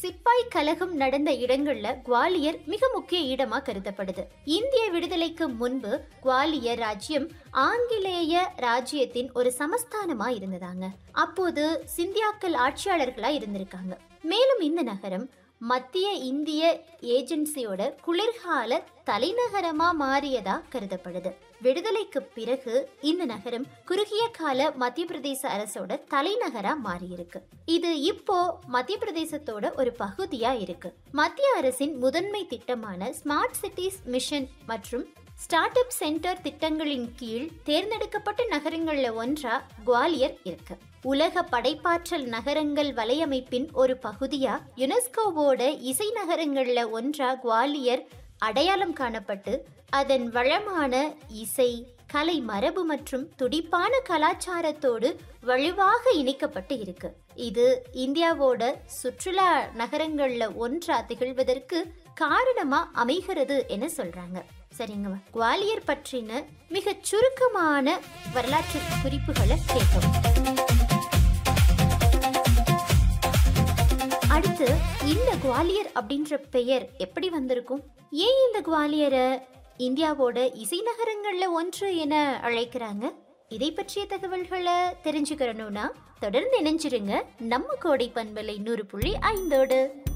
சிப்பாய் கலகம் நடந்த இடங்கள்ல குவாலியர் மிக முக்கிய இடமா கருதப்படுது இந்திய விடுதலைக்கு முன்பு குவாலியர் ராஜ்யம் ஆங்கிலேய ராஜ்யத்தின் ஒரு சமஸ்தானமா இருந்ததாங்க அப்போது சிந்தியாக்கள் ஆட்சியாளர்களா இருந்திருக்காங்க மேலும் இந்த நகரம் மத்திய இந்திய ஏஜென்சியோட குளிர்கால தலைநகரமா மாறியதா கருதப்படுது விடுதலைக்கு பிறகு இந்த நகரம் குறுகிய கால மத்திய பிரதேச அரசோட தலைநகரா மாறியிருக்கு இது இப்போ மத்திய பிரதேசத்தோட ஒரு பகுதியா இருக்கு மத்திய அரசின் முதன்மை திட்டமான ஸ்மார்ட் சிட்டிஸ் மிஷன் மற்றும் ஸ்டார்ட் அப் சென்டர் திட்டங்களின் கீழ் தேர்ந்தெடுக்கப்பட்ட நகரங்கள்ல ஒன்றா குவாலியர் இருக்கு உலக படைப்பாற்றல் நகரங்கள் வலையமைப்பின் ஒரு பகுதியா யுனெஸ்கோவோட இசை நகரங்கள்ல ஒன்றா குவாலியர் அடையாளம் காணப்பட்டு அதன் வளமான இசை கலை மரபு மற்றும் துடிப்பான கலாச்சாரத்தோடு வலுவாக இணைக்கப்பட்டு இருக்கு இது இந்தியாவோட சுற்றுலா நகரங்கள்ல ஒன்றா திகழ்வதற்கு காரணமா அமைகிறது என சொல்றாங்க சரிங்க குவாலியர் பற்றின மிகச் சுருக்கமான வரலாற்று குறிப்புகளை கேட்டோம் அடுத்து இந்த குவாலியர் அப்படின்ற பெயர் எப்படி வந்திருக்கும் ஏன் இந்த குவாலியரை இந்தியாவோட இசை நகரங்கள்ல ஒன்று என அழைக்கிறாங்க இதை பற்றிய தகவல்களை தெரிஞ்சுக்கிறணும்னா தொடர்ந்து இணைஞ்சிருங்க நம்ம கோடை பண்பலை நூறு புள்ளி ஐந்தோடு